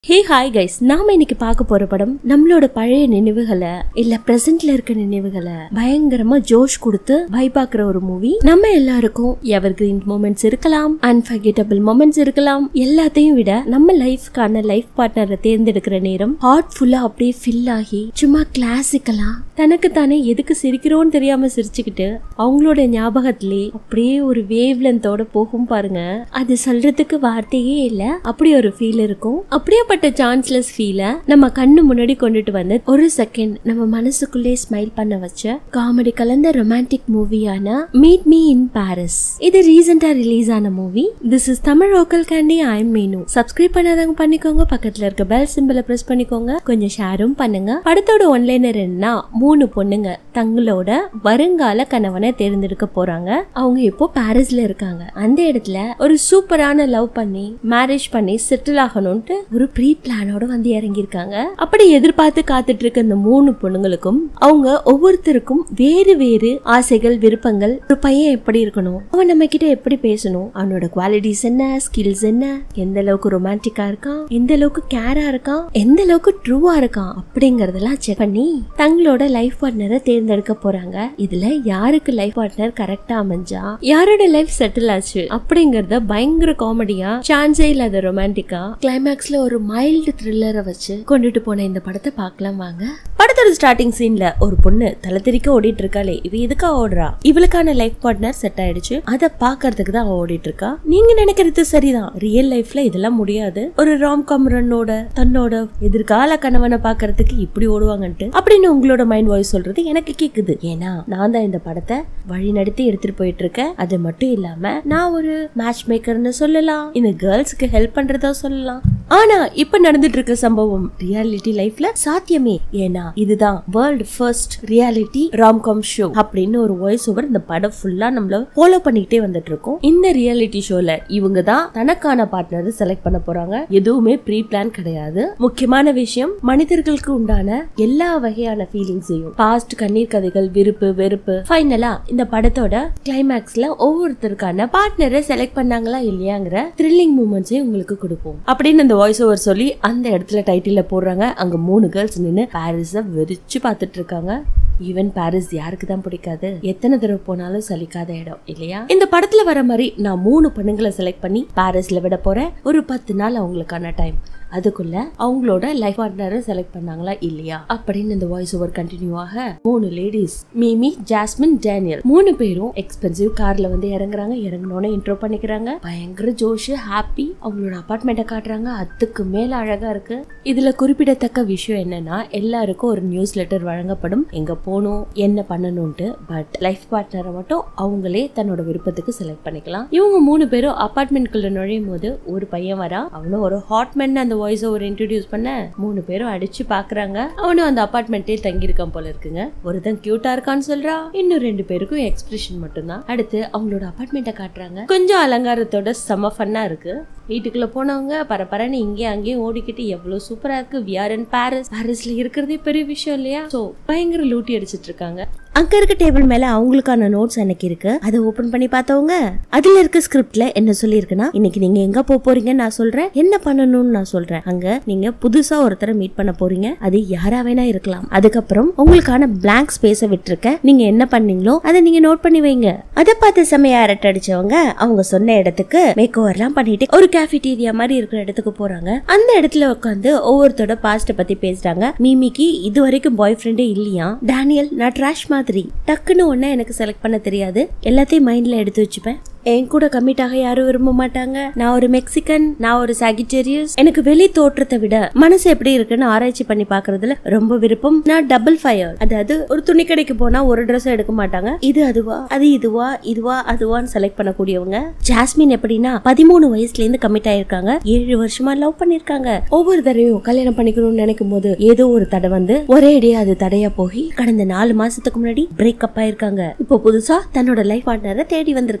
hey hi guys நாம இன்னைக்கு பார்க்க போற படம் நம்மளோட பழைய நினைவுகளை இல்ல பிரசன்ட்ல இருக்க நினைவுகளை பயங்கரமா ஜோஷ் கொடுத்து பயப்பாக்குற ஒரு மூவி நம்ம எல்லாருக்கும் எவர் கிரீன் மூமெண்ட்ஸ் இருக்கலாம் அன்ஃபர்கெட்டபிள் மூமெண்ட்ஸ் இருக்கலாம் எல்லாத்தையும் விட நம்ம லைஃப்க்கான லைஃப் பார்ட்னரை தேர்ந்தெடுக்கிற நேரம் ஹார்ட் ஃபுல்லா அப்படியே ஃபில் ஆகி சும்மா கிளாசிக்கலா தனக்கு தானே எதுக்கு சிரிக்கிறோன்னு தெரியாம சிரிச்சுக்கிட்டு அவங்களோட ஞாபகத்திலே அப்படியே ஒரு வேவ் லென்த்தோட போகும் பாருங்க அது சொல்றதுக்கு வார்த்தையே இல்ல அப்படி ஒரு ஃபீல் இருக்கும் அப்படியேப்பட்ட சான்ஸ்லெஸ் ஃபீல நம்ம கண்ணு முன்னாடி கொண்டுட்டு வந்து ஒரு செகண்ட் நம்ம மனசுக்குள்ளே ஸ்மைல் பண்ண வச்ச காமெடி கலந்த ரொமான்டிக் மூவியான மீட் மீ இன் பாரிஸ் இது ரீசெண்டா ரிலீஸ் ஆன movie this is Tamil local candy I am Meenu subscribe பண்ணாதவங்க பண்ணிக்கோங்க பக்கத்துல இருக்க பெல் சிம்பிளை பிரஸ் பண்ணிக்கோங்க கொஞ்சம் ஷேரும் பண்ணுங்க படத்தோட ஒன்லைனர் என்ன மூணு பொண்ணுங்க தங்களோட வருங்கால கணவனை தேர்ந்தெடுக்க போறாங்க அவங்க இப்போ பாரிஸ்ல இருக்காங்க அந்த இடத்துல ஒரு சூப்பரான லவ் பண்ணி மேரேஜ் பண்ணி செட்டில் ஆகணும்ட்டு ஒரு ப்ரீ பிளானோட வந்து இறங்கியிருக்காங்க அப்படி எதிர்பார்த்து காத்துட்டு இருக்க இந்த மூணு பொண்ணுங்களுக்கும் அவங்க ஒவ்வொருத்தருக்கும் வேறு வேறு ஆசைகள் விருப்பங்கள் ஒரு பையன் எப்படி இருக்கணும் அவன் நம்ம கிட்ட எப்படி பேசணும் அவனோட குவாலிட்டிஸ் என்ன ஸ்கில்ஸ் என்ன எந்த அளவுக்கு ரொமான்டிக்கா இருக்கான் எந்த அளவுக்கு கேரா இருக்கான் எந்த அளவுக்கு ட்ரூவா இருக்கான் அப்படிங்கறதெல்லாம் செக் பண்ணி தங்களோட லைஃப் பார்ட்னரை தேர்ந்தெடுக்க போறாங்க இதுல யாருக்கு லைஃப் பார்ட்னர் கரெக்டா அமைஞ்சா யாரோட லைஃப் செட்டில் ஆச்சு அப்படிங்கறத பயங்கர காமெடியா சான்ஸே இல்லாத ரொமான்டிக்கா கிளைமேக்ஸ்ல ஒரு மைல்டு த்ரில்லரை வச்சு கொண்டுட்டு போன இந்த படத்தை பார்க்கலாம் வாங்க படத்தோட ஸ்டார்டிங் சீன்ல ஒரு பொண்ணு தலை தெறிக்க ஓடிட்டு இருக்காளே இவ எதுக்கா ஓடுறா இவளுக்கான லைஃப் பார்ட்னர் செட் ஆயிடுச்சு அத பாக்குறதுக்கு தான் அவ ஓடிட்டு இருக்கா நீங்க நினைக்கிறது சரிதான் ரியல் லைஃப்ல இதெல்லாம் முடியாது ஒரு ராம் காம் ரன்னோட தன்னோட எதிர்கால கணவனை பாக்குறதுக்கு இப்படி ஓடுவாங்கன்ட்டு அப்படின்னு உங்களோட மைண்ட் வாய்ஸ் சொல்றது எனக்கு கேக்குது ஏன்னா நான் தான் இந்த படத்தை வழி நடத்தி எடுத்துட்டு போயிட்டு இருக்கேன் அது மட்டும் இல்லாம நான் ஒரு மேட்ச் மேக்கர்னு சொல்லலாம் இந்த கேர்ள்ஸ்க்கு ஹெல்ப் பண்றதா சொல்லலாம் ஆனா இப்ப நடந்துட்டு இருக்க சம்பவம் ரியாலிட்டி லைஃப்ல சாத்தியமே ஏன்னா இதுதான் world first reality romcom show அப்படின்னு ஒரு வாய்ஸ் ஓவர் இந்த படம் ஃபுல்லா நம்மள ஃபாலோ பண்ணிக்கிட்டே வந்துட்டு இருக்கோம் இந்த ரியாலிட்டி ஷோல இவங்க தான் தனக்கான பார்ட்னர் செலக்ட் பண்ண போறாங்க எதுவுமே ப்ரீ பிளான் கிடையாது முக்கியமான விஷயம் மனிதர்களுக்கு உண்டான எல்லா வகையான ஃபீலிங்ஸையும் பாஸ்ட் கண்ணீர் கதைகள் விருப்பு வெறுப்பு ஃபைனலா இந்த படத்தோட கிளைமேக்ஸ்ல ஒவ்வொருத்தருக்கான பார்ட்னரை செலக்ட் பண்ணாங்களா இல்லையாங்கிற த்ரில்லிங் மூமெண்ட்ஸையும் உங்களுக்கு கொடுப்போம் அப்படின்னு இந்த வாய்ஸ் ஓவர் சொல்லி அந்த இடத்துல டைட்டில போடுறாங்க அங்க மூணு கேர்ள்ஸ் நின்று பாரிஸ வெறிச்சு பார்த்துட்டு இருக்காங்க ஈவன் பாரிஸ் யாருக்கு தான் பிடிக்காது எத்தனை தடவை போனாலும் சலிக்காத இடம் இல்லையா இந்த படத்துல வர மாதிரி நான் மூணு பொண்ணுங்களை செலக்ட் பண்ணி பாரிஸ்ல விட போறேன் ஒரு பத்து நாள் அவங்களுக்கான டைம் அதுக்குள்ள அவங்களோட லைஃப் பார்ட்னரை செலக்ட் பண்ணாங்களா இல்லையா அப்படின்னு இந்த வாய்ஸ் ஓவர் கண்டினியூ ஆக மூணு லேடிஸ் மீமி ஜாஸ்மின் டேனியல் மூணு பேரும் எக்ஸ்பென்சிவ் கார்ல வந்து இறங்குறாங்க இறங்கினோட இன்ட்ரோ பண்ணிக்கிறாங்க பயங்கர ஜோஷ் ஹாப்பி அவங்களோட அபார்ட்மெண்ட்டை காட்டுறாங்க அதுக்கு மேல அழகா இருக்கு இதுல குறிப்பிடத்தக்க விஷயம் என்னன்னா எல்லாருக்கும் ஒரு நியூஸ் லெட்டர் வழங்கப்படும் எங்க போகணும் என்ன பண்ணணும்ட்டு பட் லைஃப் பார்ட்னரை மட்டும் அவங்களே தன்னோட விருப்பத்துக்கு செலக்ட் பண்ணிக்கலாம் இவங்க மூணு பேரும் அபார்ட்மெண்ட்குள்ள நுழையும் போது ஒரு பையன் வரா அவனும் ஒரு ஹாட்மென் அந்த வாய்ஸ் ஓவர் இன்ட்ரடியூஸ் பண்ண மூணு பேரும் அடிச்சு பாக்குறாங்க அவனும் அந்த அபார்ட்மெண்ட்டே தங்கியிருக்கான் போல இருக்குங்க ஒருத்தன் கியூட்டா இருக்கான்னு சொல்றா இன்னும் ரெண்டு பேருக்கும் எக்ஸ்பிரஷன் மட்டும்தான் அடுத்து அவங்களோட அபார்ட்மெண்ட்டை காட்டுறாங்க கொஞ்சம் அலங்காரத்தோட செம ஃபன்னா இருக்கு வீட்டுக்குள்ள போனவங்க பரபரன்னு இங்கேயும் அங்கேயும் ஓடிக்கிட்டு எவ்வளவு சூப்பரா இருக்கு விஆர் இன் பாரிஸ் பாரிஸ்ல இருக்கிறதே பெரிய விஷயம் இல்லையா சோ பயங்கர லூட்டி அடிச்சிட்டு இருக்காங்க அங்க இருக்க டேபிள் மேல அவங்களுக்கான நோட்ஸ் எனக்கு இருக்கு அதை ஓபன் பண்ணி பார்த்தவங்க அதுல இருக்க ஸ்கிரிப்ட்ல என்ன சொல்லியிருக்குன்னா இன்னைக்கு நீங்க எங்க போக போறீங்கன்னு நான் சொல்றேன் என்ன பண்ணணும்னு நான் சொல்றேன் அங்க நீங்க புதுசா ஒருத்தரை மீட் பண்ண போறீங்க அது யாரா வேணா இருக்கலாம் அதுக்கப்புறம் உங்களுக்கான பிளாங்க் ஸ்பேஸ விட்டுருக்க நீங்க என்ன பண்ணீங்களோ அதை நீங்க நோட் பண்ணி வைங்க அதை பார்த்து செமையா அரட்டை அடிச்சவங்க அவங்க சொன்ன இடத்துக்கு மேக் ஓவர்லாம் பண்ணிட்டு ஒரு கேஃபிடீரியா மாதிரி இருக்கிற இடத்துக்கு போறாங்க அந்த இடத்துல உட்காந்து ஒவ்வொருத்தோட பாஸ்ட பத்தி பேசுறாங்க மீமிக்கு இது வரைக்கும் பாய் ஃப்ரெண்டே இல்லையா டேனியல் நான் ட்ராஷ் மாதிரி டக்குன்னு ஒன்னா எனக்கு செலக்ட் பண்ண தெரியாது எல்லாத்தையும் மைண்ட்ல எடுத்து வச்சுப்பேன் என் கூட கம்மிட்டாக யாரும் விரும்ப மாட்டாங்க நான் ஒரு மெக்சிகன் நான் ஒரு சாகிட்டேரியஸ் எனக்கு வெளி தோற்றத்தை விட மனசு எப்படி இருக்குன்னு ஆராய்ச்சி பண்ணி பாக்குறதுல ரொம்ப விருப்பம் நான் டபுள் ஃபயர் அதாவது ஒரு துணி கடைக்கு போனா ஒரு ட்ரெஸ் எடுக்க மாட்டாங்க இது அதுவா அது இதுவா இதுவா அதுவான்னு செலக்ட் பண்ணக்கூடியவங்க ஜாஸ்மின் எப்படின்னா பதிமூணு வயசுல இருந்து கமிட் ஆயிருக்காங்க ஏழு வருஷமா லவ் பண்ணிருக்காங்க ஒவ்வொரு தடவையும் கல்யாணம் பண்ணிக்கணும்னு நினைக்கும் போது ஏதோ ஒரு தடை வந்து ஒரே அடியா அது தடையா போய் கடந்த நாலு மாசத்துக்கு முன்னாடி பிரேக்கப் ஆயிருக்காங்க இப்போ புதுசா தன்னோட லைஃப் பார்ட்னரை தேடி வந்திருக்காங்க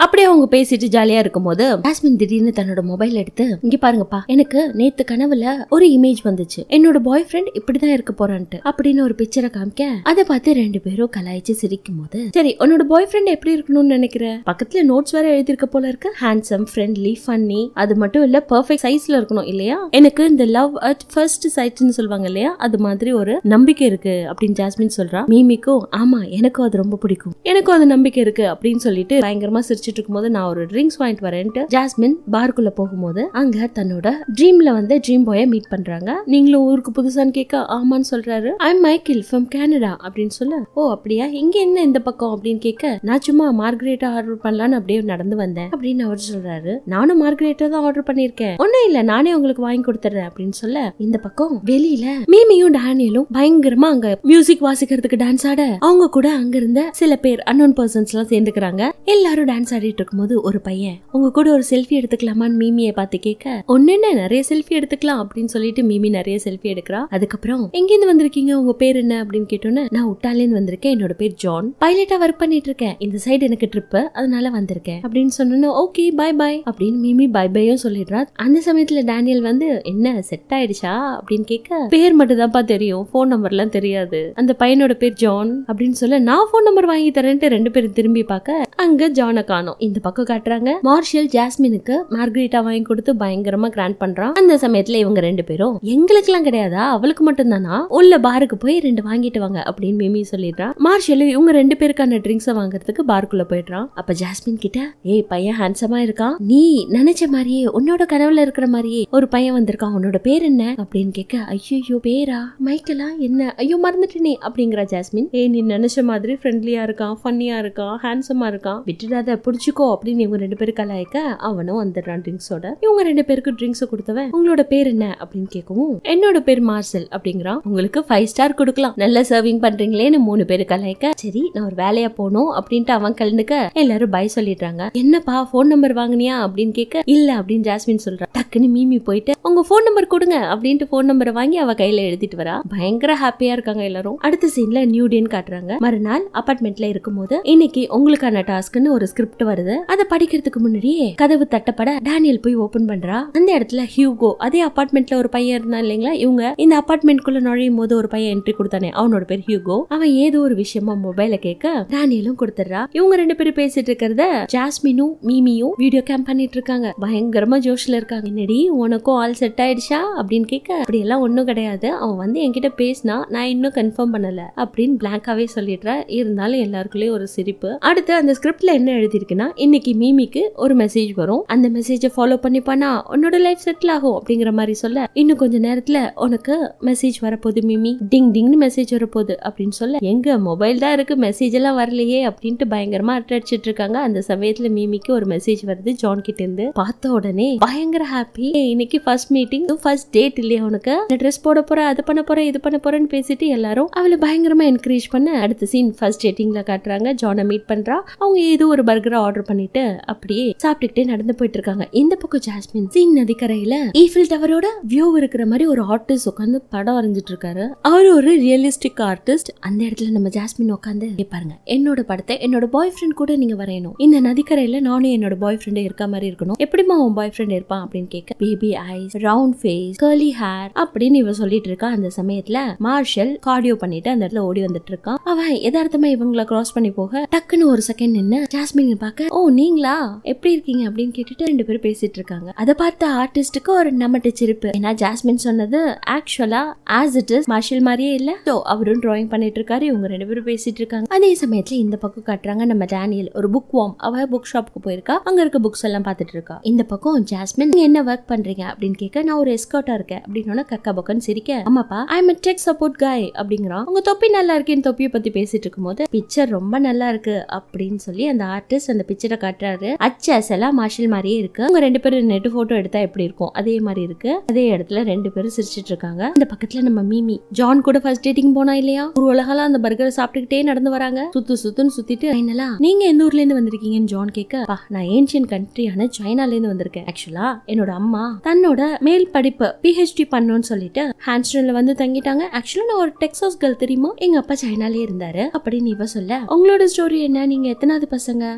அப்படியே அவங்க பேசிட்டு ஜாலியா இருக்கும்போது ஜாஸ்மின் திடீர்னு தன்னோட மொபைல் எடுத்து இங்க பாருங்கப்பா எனக்கு நேத்து கனவுல ஒரு இமேஜ் வந்துச்சு என்னோட பாய் ஃப்ரெண்ட் இப்படிதான் இருக்க போறான்ட்டு அப்படின்னு ஒரு பிக்சரை காமிக்க அதை பார்த்து ரெண்டு பேரும் கலாய்ச்சி சிரிக்கும் போது சரி உன்னோட பாய் ஃப்ரெண்ட் எப்படி இருக்கணும்னு நினைக்கிற பக்கத்துல நோட்ஸ் வேற எழுதிருக்க போல இருக்கு ஹேண்ட்ஸம் ஃப்ரெண்ட்லி ஃபன்னி அது மட்டும் இல்ல பெர்ஃபெக்ட் சைஸ்ல இருக்கணும் இல்லையா எனக்கு இந்த லவ் அட் ஃபர்ஸ்ட் சைட்னு சொல்லுவாங்க இல்லையா அது மாதிரி ஒரு நம்பிக்கை இருக்கு அப்படின்னு ஜாஸ்மின் சொல்றா மீமிக்கும் ஆமா எனக்கும் அது ரொம்ப பிடிக்கும் எனக்கும் அது நம்பிக்கை இருக்கு அப்படின்னு சொல்லிட்டு பயங்கரமா சிரிச்சிட்டு இருக்கும்போது நான் ஒரு ட்ரிங்க்ஸ் வாங்கிட்டு வரேன்ட்டு ஜாஸ்மின் பார்க்குள்ள போகும்போது அங்க தன்னோட ட்ரீம்ல வந்து ட்ரீம் பாய மீட் பண்றாங்க நீங்களும் ஊருக்கு புதுசான்னு கேட்க ஆமான்னு சொல்றாரு ஐ மைக்கேல் ஃப்ரம் கனடா அப்படின்னு சொல்ல ஓ அப்படியா இங்க என்ன இந்த பக்கம் அப்படின்னு கேட்க நான் சும்மா மார்கரேட்டா ஆர்டர் பண்ணலான்னு அப்படியே நடந்து வந்தேன் அப்படின்னு அவர் சொல்றாரு நானும் மார்கரேட்டா தான் ஆர்டர் பண்ணிருக்கேன் ஒண்ணும் இல்ல நானே உங்களுக்கு வாங்கி கொடுத்துறேன் அப்படின்னு சொல்ல இந்த பக்கம் வெளியில மீமியும் டேனியலும் பயங்கரமா அங்க மியூசிக் வாசிக்கிறதுக்கு டான்ஸ் ஆட அவங்க கூட அங்க இருந்த சில பேர் அன்னோன் பர்சன்ஸ் எல்லாம் சேர்ந்துக்கிறாங்க எல்லாரும் டான்ஸ் ஆடிட்டு இருக்கும்போது ஒரு பையன் உங்க கூட ஒரு செல்ஃபி எடுத்துக்கலாமான்னு மீமியை பார்த்து கேட்க ஒன்னு என்ன நிறைய செல்ஃபி எடுத்துக்கலாம் அப்படின்னு சொல்லிட்டு மீமி நிறைய செல்ஃபி எடுக்கிறா அதுக்கப்புறம் எங்கிருந்து வந்திருக்கீங்க உங்க பேர் என்ன அப்படின்னு கேட்டோன்னே நான் உட்டாலேருந்து வந்திருக்கேன் என்னோட பேர் ஜான் பைலட்டா ஒர்க் பண்ணிட்டு இருக்கேன் இந்த சைடு எனக்கு ட்ரிப் அதனால வந்திருக்கேன் அப்படின்னு சொன்னோன்னு ஓகே பை பை அப்படின்னு மீமி பை பையும் சொல்லிடுறா அந்த சமயத்துல டேனியல் வந்து என்ன செட் ஆயிடுச்சா அப்படின்னு கேட்க பேர் மட்டும் தான்ப்பா தெரியும் போன் நம்பர்லாம் தெரியாது அந்த பையனோட பேர் ஜான் அப்படின்னு சொல்ல நான் போன் நம்பர் வாங்கி தரேன்ட்டு ரெண்டு பேரும் திரும்பி பார்க்க அங்க ஜானை காணோம் இந்த பக்கம் காட்டுறாங்க மார்ஷல் ஜாஸ்மினுக்கு மார்கரீட்டா வாங்கி கொடுத்து பயங்கரமா கிராண்ட் பண்றான் அந்த சமயத்துல இவங்க ரெண்டு பேரும் எங்களுக்கெல்லாம் கிடையாதா அவளுக்கு மட்டும் தானா உள்ள பாருக்கு போய் ரெண்டு வாங்கிட்டு வாங்க அப்படின்னு மிமி சொல்லிடுறான் மார்ஷல் இவங்க ரெண்டு பேருக்கான ட்ரிங்க்ஸை வாங்குறதுக்கு பார்க்குள்ள போயிடுறான் அப்ப ஜாஸ்மின் கிட்ட ஏய் பையன் ஹேண்ட்ஸமா இருக்கான் நீ நினைச்ச மாதிரியே உன்னோட கனவுல இருக்கிற மாதிரியே ஒரு பையன் வந்திருக்கான் உன்னோட பேர் என்ன அப்படின்னு கேட்க ஐயோ பேரா மைக்கேலா என்ன ஐயோ மறந்துட்டேனே அப்படிங்கிற ஜாஸ்மின் ஏய் நீ நினைச்ச மாதிரி ஃப்ரெண்ட்லியா இருக்கான் ஃபன்னியா இருக்கான் ஹேண்ட்ஸமா இருக்கான் விட்டுடாத பிடிச்சிக்கோ அப்படின்னு இவங்க ரெண்டு பேரும் கலாய்க்க அவனும் வந்துடுறான் ட்ரிங்க்ஸோட இவங்க ரெண்டு பேருக்கு ட்ரிங்க்ஸ் கொடுத்தவன் உங்களோட பேர் என்ன அப்படின்னு கேட்கவும் என்னோட பேர் மார்சல் அப்படிங்கிறான் உங்களுக்கு ஃபைவ் ஸ்டார் கொடுக்கலாம் நல்ல சர்விங் பண்றீங்களேன்னு மூணு பேரு கலாய்க்க சரி நான் ஒரு வேலையா போகணும் அப்படின்ட்டு அவன் கலந்துக்க எல்லாரும் பை சொல்லிடுறாங்க என்னப்பா ஃபோன் நம்பர் வாங்குனியா அப்படின்னு கேட்க இல்ல அப்படின்னு ஜாஸ்மின் சொல்றா டக்குன்னு மீமி போயிட்டு உங்க ஃபோன் நம்பர் கொடுங்க அப்படின்ட்டு ஃபோன் நம்பரை வாங்கி அவ கையில எழுதிட்டு வரா பயங்கர ஹாப்பியா இருக்காங்க எல்லாரும் அடுத்த சீன்ல நியூ டேன்னு காட்டுறாங்க மறுநாள் அபார்ட்மெண்ட்ல இருக்கும்போது இன்னைக்கு உங்களுக்கான டாஸ்க்னு ஒரு ஸ்கிரிப்ட் வருது அதை படிக்கிறதுக்கு முன்னாடியே கதவு தட்டப்பட டேனியல் போய் ஓபன் பண்றா அந்த இடத்துல ஹியூகோ அதே அபார்ட்மெண்ட்ல ஒரு பையன் இருந்தான் இல்லைங்களா இவங்க இந்த அபார்ட்மெண்ட்குள்ள நுழையும் போது ஒரு பையன் என்ட்ரி கொடுத்தானே அவனோட பேர் ஹியூகோ அவன் ஏதோ ஒரு விஷயமா மொபைல கேட்க டேனியலும் கொடுத்துறா இவங்க ரெண்டு பேரும் பேசிட்டு இருக்கிறத ஜாஸ்மினும் மீமியும் வீடியோ கேம் பண்ணிட்டு இருக்காங்க பயங்கரமா ஜோஷ்ல இருக்காங்க என்னடி உனக்கும் ஆல் செட் ஆயிடுச்சா அப்படின்னு கேட்க அப்படி எல்லாம் ஒண்ணும் கிடையாது அவன் வந்து என்கிட்ட பேசினா நான் இன்னும் கன்ஃபார்ம் பண்ணல அப்படின்னு பிளாங்காவே சொல்லிடுறா இருந்தாலும் எல்லாருக்குள்ளேயும் ஒரு சிரிப்பு அடுத்து அந்த ஸ்கிரிப்ட்ல என்ன எழுதிருக்குன்னா இன்னைக்கு மீமிக்கு ஒரு மெசேஜ் வரும் அந்த மெசேஜை ஃபாலோ பண்ணிப்பானா உன்னோட லைஃப் செட்டில் ஆகும் அப்படிங்கிற மாதிரி சொல்ல இன்னும் கொஞ்ச நேரத்துல உனக்கு மெசேஜ் வரப்போகுது மிமி டிங் டிங்னு மெசேஜ் வரப்போகுது அப்படின்னு சொல்ல எங்க மொபைல் தான் இருக்கு மெசேஜ் எல்லாம் வரலையே அப்படின்ட்டு பயங்கரமா அடிச்சிட்டு இருக்காங்க அந்த சமயத்துல மீமிக்கு ஒரு மெசேஜ் வருது ஜான் கிட்ட இருந்து பார்த்த உடனே பயங்கர ஹாப்பி இன்னைக்கு ஃபர்ஸ்ட் மீட்டிங் ஃபர்ஸ்ட் டேட் இல்லையா உனக்கு ட்ரெஸ் போட போற அது பண்ண போற இது பண்ண போறேன்னு பேசிட்டு எல்லாரும் அவளை பயங்கரமா என்கரேஜ் பண்ண அடுத்த சீன் ஃபர்ஸ்ட் டேட்டிங்ல காட்டுறாங்க ஜானை மீட் பண்றா அவங்க ஏதோ ஒரு பர்கரை ஆர்டர் பண்ணிட்டு அப்படியே சாப்பிட்டுக்கிட்டே நடந்து போயிட்டு இருக்காங்க இந்த பக்கம் ஜாஸ்மின் சீன் நதிக்கரையில ஈஃபில் டவரோட வியூ இருக்கிற மாதிரி ஒரு ஆர்டிஸ்ட் உட்காந்து படம் வரைஞ்சிட்டு இருக்காரு அவர் ஒரு ரியலிஸ்டிக் ஆர்டிஸ்ட் அந்த இடத்துல நம்ம ஜாஸ்மின் உட்காந்து பாருங்க என்னோட படத்தை என்னோட பாய் ஃப்ரெண்ட் கூட நீங்க வரையணும் இந்த நதிக்கரையில நானும் என்னோட பாய் ஃப்ரெண்டே இருக்க மாதிரி இருக்கணும் எப்படிமா உன் பாய் ஃப்ரெண்ட் இருப்பான் அப்படின்னு கேட்க baby eyes round face curly hair அப்படின்னு இவ சொல்லிட்டு இருக்கா அந்த சமயத்துல மார்ஷல் கார்டியோ பண்ணிட்டு அந்த இடத்துல ஓடி வந்துட்டு இருக்கான் அவன் யதார்த்தமா இவங்கள கிராஸ் பண்ணி போக டக்குன்னு ஒரு செகண்ட் நின்னு ஜாஸ்மின் பார்க்க ஓ நீங்களா எப்படி இருக்கீங்க அப்படின்னு கேட்டுட்டு ரெண்டு பேரும் பேசிட்டு இருக்காங்க அதை பார்த்த ஆர்டிஸ்டுக்கு ஒரு நம்மட்ட சிரிப்பு ஏன்னா ஜாஸ்மின் சொன்னது ஆக்சுவலா ஆஸ் இட் இஸ் மார்ஷல் மாதிரியே இல்ல சோ அவரும் டிராயிங் பண்ணிட்டு இருக்காரு இவங்க ரெண்டு பேரும் பேசிட்டு இருக்காங்க அதே சமயத்துல இந்த பக்கம் காட்டுறாங்க நம்ம டேனியல் ஒரு புக் வாம் அவ புக் ஷாப்புக்கு போயிருக்கா அங்க இருக்க புக்ஸ் எல்லாம் பார்த்துட்டு இருக்கா இந்த பக்கம் ஜாஸ்மின் நீங்க என்ன ஒர்க் பண்றீங்க அப்படின்னு கேட்க நான் ஒரு எஸ்கர்ட்டா இருக்கேன் அப்படின்னு கக்கா பக்கன்னு சிரிக்க ஆமாப்பா ஐ எம் டெக் சப்போர்ட் காய் அப்படிங்கிறான் உங்க தொப்பி நல்லா இருக்கேன்னு தொப்பியை பத்தி பேசிட்டு இருக்கும்போது பிக்சர் ரொம்ப நல்லா இருக்கு அப்படின்னு சொல்லி அந்த ஆர்டிஸ்ட் அந்த பிக்சரை காட்டுறாரு அச்சஸ் எல்லாம் மார்ஷல் மாதிரியே இருக்கு அவங்க ரெண்டு பேரும் நெட்டு போட்டோ எடுத்தா எப்படி இருக்கும் அதே மாதிரி இருக்கு அதே இடத்துல ரெண்டு பேரும் சிரிச்சிட்டு இருக்காங்க இந்த பக்கத்துல நம்ம மீமி ஜான் கூட ஃபர்ஸ்ட் டேட்டிங் போனா இல்லையா ஒரு உலகலாம் அந்த பர்கரை சாப்பிட்டுக்கிட்டே நடந்து வராங்க சுத்து சுத்துன்னு சுத்திட்டு ஃபைனலா நீங்க எந்த ஊர்ல இருந்து வந்திருக்கீங்கன்னு ஜான் கேட்க "பா, நான் ஏன்ஷியன் கண்ட்ரியான சைனால இருந்து வந்திருக்கேன் ஆக்சுவலா என்னோட அம்மா தன்னோட மேல் படிப்பு பிஹெச்டி பண்ணணும்னு சொல்லிட்டு ஹான்ஸ்டன்ல வந்து தங்கிட்டாங்க ஆக்சுவலா நான் ஒரு டெக்ஸாஸ் கேர்ள் தெரியுமா எங்க அப்பா சைனாலே இருந்தாரு அப்படின்னு இவ சொல்ல உங்களோட ஸ்டோரி என்ன நீங்க எத்தனாவது பசங்க உங்க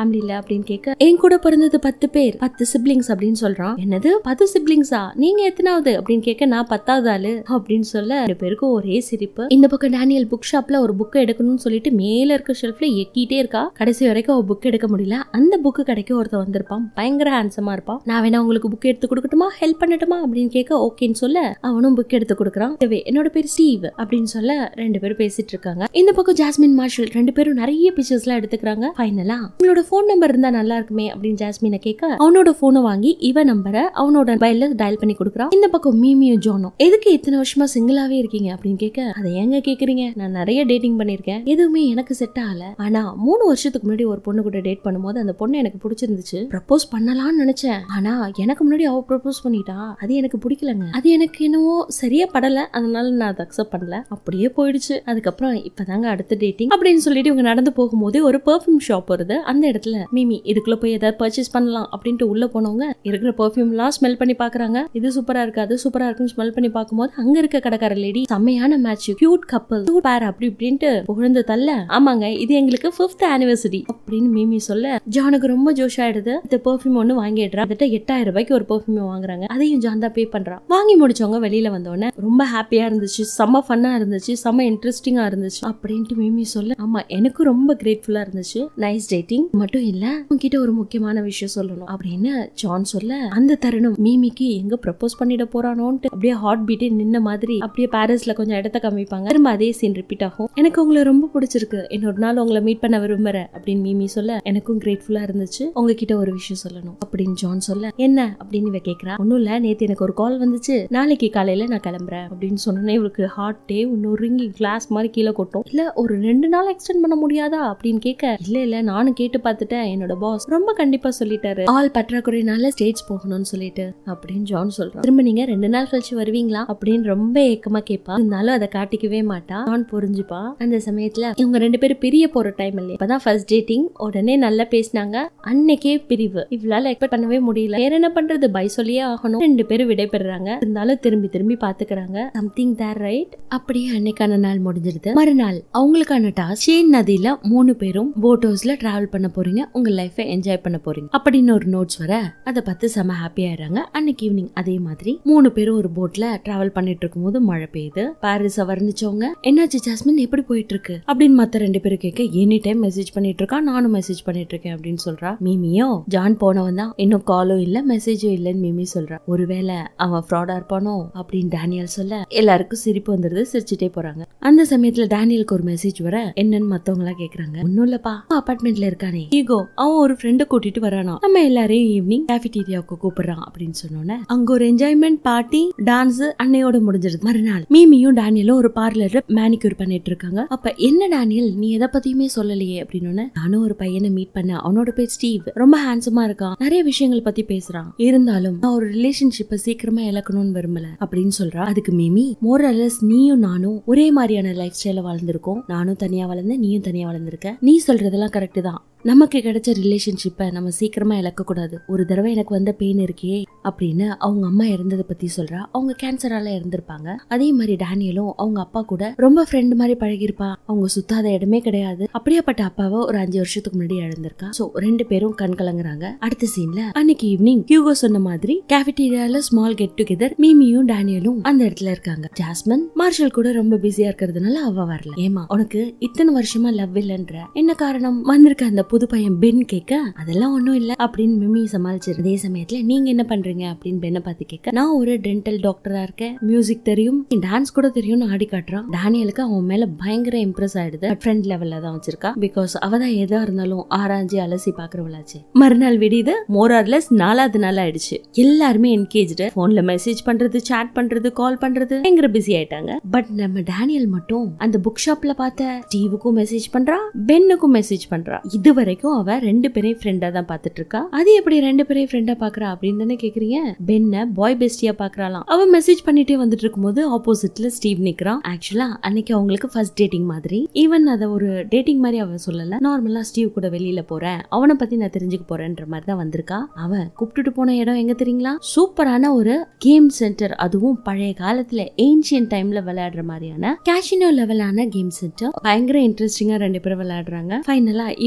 ஃபேமிலில அப்படின்னு கேட்க என் கூட பிறந்தது பத்து பேர் பத்து சிப்ளிங்ஸ் அப்படின்னு சொல்றான் என்னது பத்து சிப்ளிங்ஸா நீங்க எத்தனாவது அப்படின்னு கேட்க நான் பத்தாவது ஆளு அப்படின்னு சொல்ல ரெண்டு பேருக்கும் ஒரே சிரிப்பு இந்த பக்கம் டேனியல் புக் ஷாப்ல ஒரு புக் எடுக்கணும்னு சொல்லிட்டு மேல இருக்க ஷெல்ஃப்ல எக்கிட்டே இருக்கா கடைசி வரைக்கும் அவ புக் எடுக்க முடியல அந்த புக்கு கடைக்கு ஒருத்தர் வந்திருப்பான் பயங்கர ஹேண்ட்ஸமா இருப்பான் நான் வேணா உங்களுக்கு புக் எடுத்து கொடுக்கட்டுமா ஹெல்ப் பண்ணட்டுமா அப்படின்னு கேட்க ஓகேன்னு சொல்ல அவனும் புக் எடுத்து கொடுக்குறான் "இதுவே, என்னோட பேர் ஸ்டீவ் அப்படின்னு சொல்ல ரெண்டு பேரும் பேசிட்டு இருக்காங்க இந்த பக்கம் ஜாஸ்மின் மார்ஷல் ரெண்டு பேரும் நிறைய பிக்சர்ஸ் எல்லாம் எடுத்துக்கிறாங்க ஃபைனலா உங்களோட ஃபோன் நம்பர் இருந்தா நல்லா இருக்குமே அப்படின்னு ஜாஸ்மினை கேட்க அவனோட போனை வாங்கி இவ நம்பரை அவனோட மொபைல்ல டயல் பண்ணி கொடுக்குறான் இந்த பக்கம் மீமியும் ஜோனும் எதுக்கு இத்தனை வருஷமா சிங்கிளாவே இருக்கீங்க அப்படின்னு கேட்க அதை ஏங்க கேக்குறீங்க நான் நிறைய டேட்டிங் பண்ணிருக்கேன் எதுவுமே எனக்கு செட் ஆகல ஆனா மூணு வருஷத்துக்கு முன்னாடி ஒரு பொண்ணு கூட டேட் பண்ணும்போது அந்த பொண்ணு எனக்கு பிடிச்சிருந்துச்சு ப்ரப்போஸ் பண்ணலாம்னு நினைச்சேன் ஆனா எனக்கு முன்னாடி அவ ப்ரப்போஸ் பண்ணிட்டா அது எனக்கு பிடிக்கலங்க அது எனக்கு என்னவோ சரியா படல அதனால நான் அதை அக்செப்ட் பண்ணல அப்படியே போயிடுச்சு அதுக்கப்புறம் இப்பதாங்க அடுத்த டேட்டிங் அப்படின்னு சொல்லிட்டு இவங்க நடந்து போகும்போது ஒரு பெர்ஃப்யூம் ஷாப் வருது அந்த இடத்துல மிமி இதுக்குள்ள போய் ஏதாவது பர்ச்சேஸ் பண்ணலாம் அப்படின்ட்டு உள்ள போனவங்க இருக்கிற பெர்ஃப்யூம்லாம் ஸ்மெல் பண்ணி பாக்குறாங்க இது சூப்பரா இருக்கு அது சூப்பரா இருக்குன்னு ஸ்மெல் பண்ணி பார்க்கும்போது அங்க இருக்க கடைக்கார லேடி செம்மையான match cute couple cute pair அப்படி இப்படின்ட்டு புகழ்ந்து தள்ள ஆமாங்க இது எங்களுக்கு ஃபிஃப்த் ஆனிவர்சரி அப்படின்னு மிமி சொல்ல ஜானுக்கு ரொம்ப ஜோஷ் ஆயிடுது இந்த பெர்ஃப்யூம் ஒன்னு வாங்கிடுறா கிட்ட எட்டாயிரம் ரூபாய்க்கு ஒரு பெர்ஃப்யூம் வாங்குறாங்க அதையும் ஜான் தான் பே பண்றா வாங்கி முடிச்சவங்க வெளியில வந்தோடனே ரொம்ப ஹாப்பியா இருந்துச்சு செம்ம ஃபன்னா இருந்துச்சு செம்ம இன்ட்ரெஸ்டிங்கா இருந்துச்சு அப்படின்ட்டு மிமி சொல்ல ஆமா எனக்கும் ரொம்ப கிரேட்ஃபுல்லா இருந்துச்சு நைஸ் டேட்டிங் மட்டும் இல்ல உன்கிட்ட ஒரு முக்கியமான விஷயம் சொல்லணும் அப்படின்னு ஜான் சொல்ல அந்த தருணம் மீமிக்கு எங்க ப்ரப்போஸ் பண்ணிட போறானோன்ட்டு அப்படியே ஹார்ட் பீட்டே நின்ன மாதிரி அப்படியே பாரிஸ்ல கொஞ்சம் இடத்த காமிப்பாங்க திரும்ப அதே சீன் ரிப்பீட் ஆகும் எனக்கு உங்களை ரொம்ப பிடிச்சிருக்கு இன்னொரு நாள் உங்களை மீட் பண்ண விரும்புறேன் அப்படின்னு மீமி சொல்ல எனக்கும் கிரேட்ஃபுல்லா இருந்துச்சு உங்ககிட்ட ஒரு விஷயம் சொல்லணும் அப்படின்னு ஜான் சொல்ல என்ன அப்படின்னு இவ கேக்குறா ஒண்ணும் இல்ல நேத்து எனக்கு ஒரு கால் வந்துச்சு நாளைக்கு காலையில நான் கிளம்புறேன் அப்படின்னு சொன்னோன்னே இவளுக்கு ஹார்ட்டே இன்னொரு ரிங்கி கிளாஸ் மாதிரி கீழே கொட்டும் இல்ல ஒரு ரெண்டு நாள் எக்ஸ்டெண்ட் பண்ண முடியாதா அப்படின்னு கேட்க இல்ல இல்ல நானும் கேட்டு பார்த்துட்டேன் என்னோட பாஸ் ரொம்ப கண்டிப்பா சொல்லிட்டாரு ஆள் பற்றாக்குறையினால ஸ்டேஜ் போகணும்னு சொல்லிட்டு அப்படின்னு ஜான் சொல்றான் திரும்ப நீங்க ரெண்டு நாள் கழிச்சு வருவீங்களா அப்படின்னு ரொம்ப ஏக்கமா கேட்பா இருந்தாலும் அதை காட்டிக்கவே மாட்டா ஜான் புரிஞ்சுப்பா அந்த சமயத்துல இவங்க ரெண்டு பேரும் பிரிய போற டைம் இல்லையா இப்பதான் ஃபர்ஸ்ட் டேட்டிங் உடனே நல்லா பேசினாங்க அன்னைக்கே பிரிவு இவளால எக்ஸ்பெக்ட் பண்ணவே முடியல வேற என்ன பண்றது பை சொல்லியே ஆகணும் ரெண்டு பேரும் விடைபெறாங்க இருந்தாலும் திரும்பி திரும்பி பாத்துக்கிறாங்க சம்திங் தேர் ரைட் அப்படியே அன்னைக்கான நாள் முடிஞ்சிருது மறுநாள் அவங்களுக்கான டாஸ்க் ஷேன் நதியில மூணு பேரும் போட் ஹவுஸ்ல டிராவல் பண்ண போறீங்க உங்க லைஃபை என்ஜாய் பண்ண போறீங்க அப்படின்னு ஒரு நோட்ஸ் வர அதை பார்த்து செம ஹாப்பி ஆயிடுறாங்க அன்னைக்கு ஈவினிங் அதே மாதிரி மூணு பேரும் ஒரு போட்ல டிராவல் பண்ணிட்டு இருக்கும்போது மழை பெய்யுது பாரிஸ வர்ணிச்சவங்க என்னாச்சு ஜாஸ்மின் எப்படி போயிட்டு இருக்கு அப்படின்னு மத்த ரெண்டு பேரும் கேட்க எனி டைம் மெசேஜ் பண்ணிட்டு இருக்கா நானும் மெசேஜ் பண்ணிட்டு இருக்கேன் அப்படின்னு சொல்றா மீமியோ ஜான் போனவன் தான் இன்னும் காலும் இல்ல மெசேஜும் இல்லைன்னு மிமி சொல்றா ஒருவேளை அவன் ஃப்ராடா இருப்பானோ அப்படின்னு டேனியல் சொல்ல எல்லாருக்கும் சிரிப்பு வந்துருது சிரிச்சுட்டே போறாங்க அந்த சமயத்துல டேனியலுக்கு ஒரு மெசேஜ் வர என்னன்னு மத்தவங்க எல்லாம் கேக்குறாங்க ஒன்னும் இல்லப்பா அபார்ட்மெண்ட்ல இருக்கானே ஈகோ அவன் ஒரு ஃப்ரெண்ட கூட்டிட்டு வரானா நம்ம எல்லாரையும் ஈவினிங் கேஃபிடீரியாவுக்கு கூப்பிடுறான் அப்படின்னு சொன்னோன்னே அங்க ஒரு என்ஜாய்மெண்ட் பார்ட்டி டான்ஸ் அன்னையோட முடிஞ்சிருது மறுநாள் மீமியும் டேனியலும் ஒரு பார்லர்ல மேனிக்யூர் பண்ணிட்டு இருக்காங்க அப்ப என்ன டேனியல் நீ எதை பத்தியுமே சொல்லலையே அப்படின்னு நானும் ஒரு பையனை மீட் பண்ண அவனோட பேர் ஸ்டீவ் ரொம்ப ஹேண்ட்ஸமா இருக்கான் நிறைய விஷயங்கள் பத்தி பேசுறான் இருந்தாலும் நான் ஒரு ரிலேஷன்ஷிப்பை சீக்கிரமா இழக்கணும்னு விரும்பல அப்படின்னு சொல்றா அதுக்கு மிமி மோரலஸ் நீயும் நானும் ஒரே மாதிரியான லைஃப் ஸ்டைல வாழ்ந்திருக்கோம் நானும் தனியா வளர்ந்தேன் நீயும் தனியா வளர்ந்திருக்க நீ சொல்றதெல்லாம் கரெக்ட் தான் நமக்கு கிடைச்ச ரிலேஷன்ஷிப்பை நம்ம சீக்கிரமா இழக்க கூடாது ஒரு தடவை எனக்கு வந்த பெயின் இருக்கே அப்படின்னு அவங்க அம்மா இறந்ததை பத்தி சொல்றா அவங்க கேன்சரால இறந்திருப்பாங்க அதே மாதிரி டேனியலும் அவங்க அப்பா கூட ரொம்ப ஃப்ரெண்ட் மாதிரி பழகிருப்பா அவங்க சுத்தாத இடமே கிடையாது அப்படியாப்பட்ட அப்பாவை ஒரு அஞ்சு வருஷத்துக்கு முன்னாடி இழந்திருக்கா சோ ரெண்டு பேரும் கண் கலங்குறாங்க அடுத்த சீன்ல அன்னைக்கு ஈவினிங் ஹியூகோ சொன்ன மாதிரி கேஃபிடீரியால ஸ்மால் கெட் டுகெதர் மீமியும் டேனியலும் அந்த இடத்துல இருக்காங்க ஜாஸ்மின் மார்ஷல் கூட ரொம்ப பிஸியா இருக்கிறதுனால அவ வரல ஏமா உனக்கு இத்தனை வருஷமா லவ் இல்லைன்ற என்ன காரணம் வந்திருக்க அந்த புது பையன் பென் கேட்க அதெல்லாம் ஒண்ணும் இல்ல அப்படின்னு மிமி சமாளிச்சிரு அதே சமயத்துல நீங்க என்ன பண்றீங்க அப்படின்னு பெண்ணை பார்த்து கேட்க நான் ஒரு டென்டல் டாக்டரா இருக்கேன் மியூசிக் தெரியும் டான்ஸ் கூட தெரியும்னு ஆடி காட்டுறான் டேனியலுக்கு அவன் மேல பயங்கர இம்ப்ரெஸ் ஆயிடுது ஃப்ரெண்ட் லெவல்ல தான் வச்சிருக்கா பிகாஸ் அவ தான் எதா இருந்தாலும் ஆராய்ச்சி அலசி பாக்குறவளாச்சு மறுநாள் விடியுது மோரார்லெஸ் நாலாவது நாள் ஆயிடுச்சு எல்லாருமே என்கேஜ்டு போன்ல மெசேஜ் பண்றது சாட் பண்றது கால் பண்றது பயங்கர பிஸி ஆயிட்டாங்க பட் நம்ம டேனியல் மட்டும் அந்த புக் ஷாப்ல பார்த்த ஸ்டீவுக்கும் மெசேஜ் பண்றா பென்னுக்கும் மெசேஜ் பண்றா இது வரைக்கும் அவ ரெண்டு பேரையும் ஃப்ரெண்டா தான் பாத்துட்டு இருக்கா அது எப்படி ரெண்டு பேரையும் ஃப்ரெண்டா பாக்குறா அப்படின்னு தானே கேக்குறீங்க பென்ன பாய் பெஸ்டியா பாக்குறாளாம் அவ மெசேஜ் பண்ணிட்டே வந்துட்டு இருக்கும்போது ஆப்போசிட்ல ஸ்டீவ் நிக்கிறான் ஆக்சுவலா அன்னைக்கு அவங்களுக்கு ஃபர்ஸ்ட் டேட்டிங் மாதிரி ஈவன் அத ஒரு டேட்டிங் மாதிரி அவ சொல்லல நார்மலா ஸ்டீவ் கூட வெளியில போறேன் அவனை பத்தி நான் தெரிஞ்சுக்க போறேன்ற மாதிரி தான் வந்திருக்கா அவன் கூப்பிட்டுட்டு போன இடம் எங்க தெரியுங்களா சூப்பரான ஒரு கேம் சென்டர் அதுவும் பழைய காலத்துல ஏன்ஷியன் டைம்ல விளையாடுற மாதிரியான கேஷினோ லெவலான கேம் சென்டர் பயங்கர இன்ட்ரெஸ்டிங்கா ரெண்டு பேரும் விளையாடுறாங்க ஃபைனலா இவளுக்காக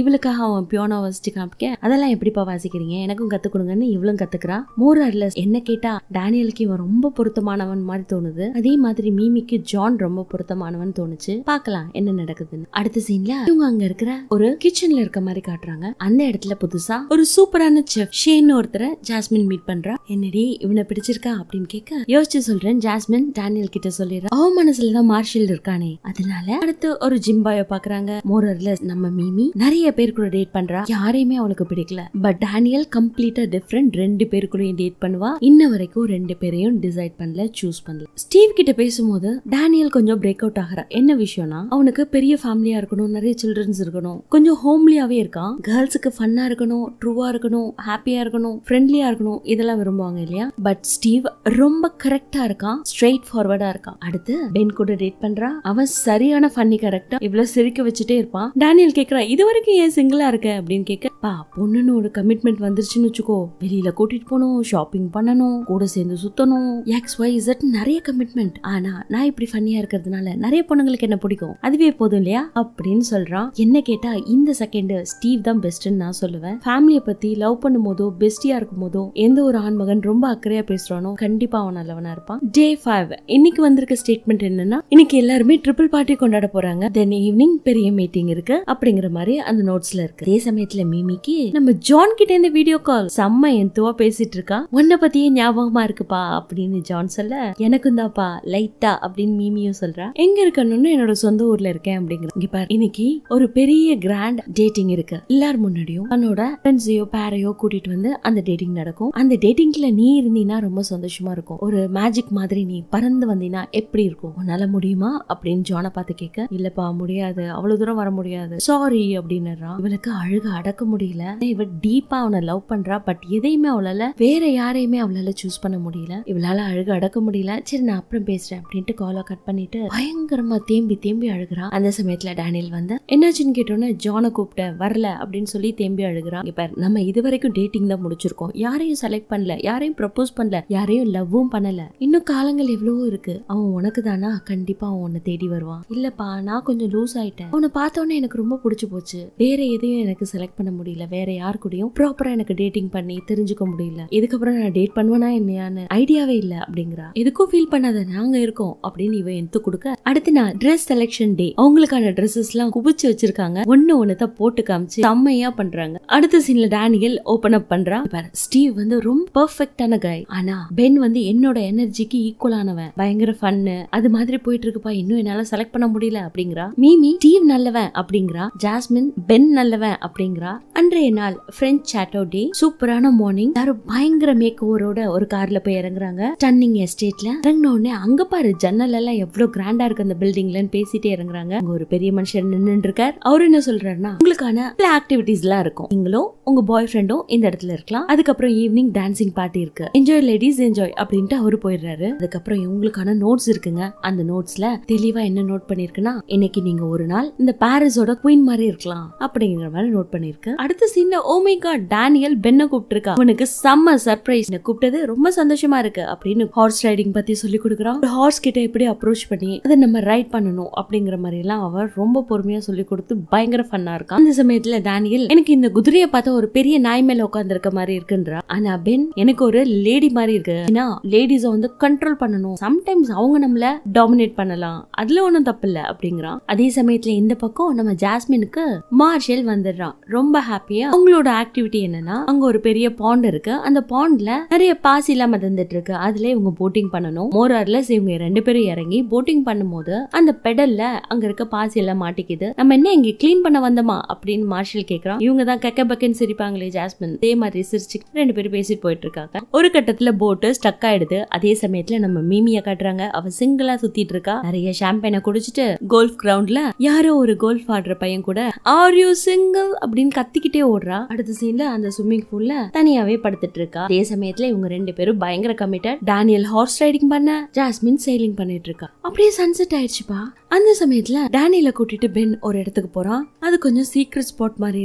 அவன் பியோனோ வாசிச்சு காமிக்க அதெல்லாம் எப்படிப்பா வாசிக்கிறீங்க எனக்கும் கத்து கொடுங்கன்னு இவளும் கத்துக்கிறா மோரர்ல என்ன கேட்டா டேனியலுக்கு இவன் ரொம்ப பொருத்தமானவன் மாதிரி தோணுது அதே மாதிரி மீமிக்கு ஜான் ரொம்ப பொருத்தமானவன் தோணுச்சு பார்க்கலாம் என்ன நடக்குதுன்னு அடுத்த சீன்ல இவங்க அங்க இருக்கிற ஒரு கிச்சன்ல இருக்க மாதிரி காட்டுறாங்க அந்த இடத்துல புதுசா ஒரு சூப்பரான செஃப் ஷேன் ஒருத்தரை ஜாஸ்மின் மீட் பண்றா என்னடி இவனை பிடிச்சிருக்கா அப்படின்னு கேட்க யோசிச்சு சொல்றேன் ஜாஸ்மின் டேனியல் கிட்ட சொல்லிடுறா அவ மனசுலதான் மார்ஷல் இருக்கானே அதனால அடுத்து ஒரு ஜிம் பாய பாக்குறாங்க மோரர்ல நம்ம மீமி நிறைய பேர் கூட டேட் பண்றா யாரையுமே அவளுக்கு பிடிக்கல பட் டேனியல் கம்ப்ளீட்டா டிஃப்ரெண்ட் ரெண்டு பேர் கூடயும் டேட் பண்ணுவா இன்ன வரைக்கும் ரெண்டு பேரையும் டிசைட் பண்ணல சூஸ் பண்ணல ஸ்டீவ் கிட்ட பேசும்போது டேனியல் கொஞ்சம் பிரேக் அவுட் ஆகிறா என்ன விஷயம்னா அவனுக்கு பெரிய ஃபேமிலியா இருக்கணும் நிறைய சில்ட்ரன்ஸ் இருக்கணும் கொஞ்சம் ஹோம்லியாவே இருக்கான் கேர்ள்ஸுக்கு ஃபன்னா இருக்கணும் ட்ரூவா இருக்கணும் ஹாப்பியா இருக்கணும் ஃப்ரெண்ட்லியா இருக்கணும் இதெல்லாம் விரும்புவாங்க இல்லையா பட் ஸ்டீவ் ரொம்ப கரெக்டா இருக்கான் ஸ்ட்ரெயிட் ஃபார்வர்டா இருக்கான் அடுத்து பென் கூட டேட் பண்றா அவன் சரியான ஃபன்னி கரெக்டா இவ்வளவு சிரிக்க வச்சுட்டே இருப்பான் டேனியல் கேக்குறா இது வரைக்கும் ஏன் சிங்கிளா இருக்க அப்படின்னு கேட்க பா பொண்ணுன்னு ஒரு கமிட்மெண்ட் வந்துருச்சுன்னு வச்சுக்கோ வெளியில கூட்டிட்டு போகணும் ஷாப்பிங் பண்ணணும் கூட சேர்ந்து சுத்தணும் எக்ஸ் ஒய் இசட் நிறைய கமிட்மெண்ட் ஆனா நான் இப்படி ஃபன்னியா இருக்கிறதுனால நிறைய பொண்ணுங்களுக்கு என்ன பிடிக்கும் அதுவே போதும் இல்லையா அப்படின்னு சொல்றான் என்ன கேட்டா இந்த செகண்ட் ஸ்டீவ் தான் பெஸ்ட்னு நான் சொல்லுவேன் ஃபேமிலிய பத்தி லவ் பண்ணும் போதோ பெஸ்டியா இருக்கும் போதோ எந்த ஒரு ஆண்மகன் ரொம்ப அக்கறையா பேசுறானோ கண்டிப்பா அவன் நல்லவனா இருப்பான் டே ஃபைவ் இன்னைக்கு வந்திருக்க ஸ்டேட்மெண்ட் என்னன்னா இன்னைக்கு எல்லாருமே ட்ரிபிள் பார்ட்டி கொண்டாட போறாங்க தென் ஈவினிங் பெரிய மீட்டிங் இருக்கு அப்படிங்கிற மாதிரி அந்த நோட்ஸ்ல இருக்கு அதே சமயத்துல மீமிக்கு நம்ம ஜான் கிட்ட இந்த வீடியோ கால் செம்ம எந்துவா பேசிட்டு இருக்கா உன்னை பத்தியே ஞாபகமா இருக்குப்பா அப்படின்னு ஜான் சொல்ல எனக்கும் தான்ப்பா லைட்டா அப்படின்னு மீமியும் சொல்றா எங்க இருக்கணும்னு என்னோட சொந்த ஊர்ல இருக்கேன் அப்படிங்கிற இங்க பாரு இன்னைக்கு ஒரு பெரிய கிராண்ட் டேட்டிங் இருக்கு எல்லார் முன்னாடியும் தன்னோட ஃப்ரெண்ட்ஸையோ பேரையோ கூட்டிட்டு வந்து அந்த டேட்டிங் நடக்கும் அந்த டேட்டிங்ல நீ இருந்தீனா ரொம்ப சந்தோஷமா இருக்கும் ஒரு மேஜிக் மாதிரி நீ பறந்து வந்தீனா எப்படி இருக்கும் உன்னால முடியுமா அப்படின்னு ஜானை பார்த்து கேட்க இல்லப்பா முடியாது அவ்வளவு தூரம் வர முடியாது சாரி அப்படின்னுறான் இவளுக்கு அழுக அடக்க முடியல இவ டீப்பா அவனை லவ் பண்றா பட் எதையுமே அவளால வேற யாரையுமே அவளால சூஸ் பண்ண முடியல இவளால அழுக அடக்க முடியல சரி நான் அப்புறம் பேசுறேன் அப்படின்ட்டு காலை கட் பண்ணிட்டு பயங்கரமா தேம்பி தேம்பி அழுகுறான் அந்த சமயத்துல டேனியல் வந்து என்னாச்சுன்னு கேட்டோன்னே ஜானை கூப்பிட்ட வரல அப்படின்னு சொல்லி தேம்பி அழுகுறான் இங்க பாரு நம்ம இது வரைக்கும் டேட்டிங் தான் முடிச்சிருக்கோம் யாரையும் செலக்ட் பண்ணல யாரையும் ப்ரப்போஸ் பண்ணல யாரையும் லவ்வும் பண்ணல இன்னும் காலங்கள் எவ்வளவோ இருக்கு அவன் உனக்கு தானா கண்டிப்பா அவன் உன்னை தேடி வருவான் இல்லப்பா நான் கொஞ்சம் லூஸ் ஆயிட்டேன் அவனை பார்த்தோன்னே எனக்கு ரொம்ப பிடிச்சு போச்சு வேற எதையும் எனக்கு செலக்ட் பண்ண முடியல வேற யார் கூடயும் ப்ராப்பரா எனக்கு டேட்டிங் பண்ணி தெரிஞ்சுக்க முடியல இதுக்கப்புறம் நான் டேட் பண்ணுவேனா என்னையான்னு ஐடியாவே இல்ல அப்படிங்கிறா எதுக்கும் ஃபீல் பண்ணாத நாங்க இருக்கோம் அப்படின்னு இவன் எடுத்து கொடுக்க அடுத்து நான் ட்ரெஸ் செலெக்ஷன் டே அவங்களுக்கான ட்ரெஸ்ஸஸ் எல்லாம் குவிச்சு வச்சிருக்காங்க ஒண்ணு ஒண்ணுதான் போட்டு காமிச்சு செம்மையா பண்றாங்க அடுத்த சீன்ல டேனியல் ஓபன் அப் பண்றா பாரு ஸ்டீவ் வந்து ரொம்ப பெர்ஃபெக்டான கை ஆனா பென் வந்து என்னோட எனர்ஜிக்கு ஈக்குவலானவன் பயங்கர ஃபன்னு அது மாதிரி போயிட்டு இருக்குப்பா இன்னும் என்னால செலக்ட் பண்ண முடியல அப்படிங்கிறா மீமி ஸ்டீவ் நல்லவன் அப்படிங்கிறா ஜாஸ்மின் பென் நல்லவன் அப்படிங்கிறா அன்றைய நாள் பிரெஞ்ச் சாட்டோ டே சூப்பரான மார்னிங் எல்லாரும் பயங்கர மேக் ஓவரோட ஒரு கார்ல போய் இறங்குறாங்க ஸ்டன்னிங் எஸ்டேட்ல இறங்கின உடனே அங்க பாரு ஜன்னல் எல்லாம் எவ்வளவு கிராண்டா இருக்கு அந்த பில்டிங்லன்னு பேசிட்டே இறங்குறாங்க அங்க ஒரு பெரிய மனுஷன் நின்று இருக்கார் அவர் என்ன சொல்றாருன்னா உங்களுக்கான பல ஆக்டிவிட்டிஸ் எல்லாம் இருக்கும் நீங்களும் உங்க பாய் ஃப்ரெண்டும் இந்த இடத்துல இருக்கலாம் அதுக்கப்புறம் ஈவினிங் டான்சிங் பார்ட்டி இருக்கு என்ஜாய் லேடிஸ் என்ஜாய் அப்படின்ட்டு அவரு போயிடுறாரு அதுக்கப்புறம் இவங்களுக்கான நோட்ஸ் இருக்குங்க அந்த நோட்ஸ்ல தெளிவா என்ன நோட் பண்ணிருக்குன்னா இன்னைக்கு நீங்க ஒரு நாள் இந்த பாரிஸோட குயின் மாதிரி இருக்கலாம் அப்படிங்கிற மாதிரி நோட் பண்ணிருக்கு அடுத்த சீன்ல ஓமேகா டேனியல் பென்ன கூப்பிட்டு அவனுக்கு செம்ம சர்ப்ரைஸ் கூப்பிட்டது ரொம்ப சந்தோஷமா இருக்கு அப்படின்னு ஹார்ஸ் ரைடிங் பத்தி சொல்லி கொடுக்குறான் ஒரு ஹார்ஸ் கிட்ட எப்படி அப்ரோச் பண்ணி அதை நம்ம ரைட் பண்ணணும் அப்படிங்கிற மாதிரி எல்லாம் அவர் ரொம்ப பொறுமையா சொல்லி கொடுத்து பயங்கர ஃபன்னா இருக்கான் அந்த சமயத்துல டேனியல் எனக்கு இந்த குதிரையை பார்த்தா ஒரு பெரிய நாய் மேல உட்கார்ந்து இருக்க மாதிரி இருக்குன்றா ஆனா பென் எனக்கு ஒரு லேடி மாதிரி இருக்கு ஏன்னா லேடிஸ வந்து கண்ட்ரோல் பண்ணணும் சம்டைம்ஸ் அவங்க நம்மள டாமினேட் பண்ணலாம் அதுல ஒண்ணும் தப்பு இல்ல அப்படிங்கிறான் அதே சமயத்துல இந்த பக்கம் நம்ம ஜாஸ்மினுக்கு மார்ஷல் வந்துடுறான் ரொம்ப ஹாப்பியா அவங்களோட ஆக்டிவிட்டி என்னன்னா அங்க ஒரு பெரிய பாண்ட் இருக்கு அந்த பாண்ட்ல நிறைய பாசி எல்லாம் மிதந்துட்டு இருக்கு அதுல இவங்க போட்டிங் பண்ணணும் மோரார்லஸ் இவங்க ரெண்டு பேரும் இறங்கி போட்டிங் பண்ணும்போது அந்த பெடல்ல அங்க இருக்க பாசி எல்லாம் மாட்டிக்குது நம்ம என்ன இங்க கிளீன் பண்ண வந்தோமா அப்படின்னு மார்ஷல் கேக்குறான் இவங்க தான் கெக்க பக்கன்னு சிரிப்பாங்களே ஜாஸ்மின் அதே மாதிரி சிரிச்சு ரெண்டு பேரும் பேசிட்டு போயிட்டு இருக்காங்க ஒரு கட்டத்துல போட்டு ஸ்டக் ஆயிடுது அதே சமயத்துல நம்ம மீமிய காட்டுறாங்க அவ சிங்கிளா சுத்திட்டு இருக்கா நிறைய ஷாம்பைனை குடிச்சிட்டு கோல்ஃப் கிரவுண்ட்ல யாரோ ஒரு கோல்ஃப் ஆடுற பையன் கூட ஆர் யூ சிங்கிள் அப்படின்னு கத்திக்கிட்டே ஓடுறா அடுத்த சீன்ல அந்த ஸ்விம்மிங் பூல்ல தனியாவே படுத்துட்டு இருக்கா அதே சமயத்துல இவங்க ரெண்டு பேரும் பயங்கர கமிட்டட் டேனியல் ஹார்ஸ் ரைடிங் பண்ண ஜாஸ்மின் சைலிங் பண்ணிட்டு இருக்கா அப்படியே சன்செட் ஆயிடுச்சுப்பா அந்த சமயத்துல டேனியல கூட்டிட்டு பென் ஒரு இடத்துக்கு போறான் அது கொஞ்சம் சீக்ரெட் ஸ்பாட் மாதிரி இருக்கு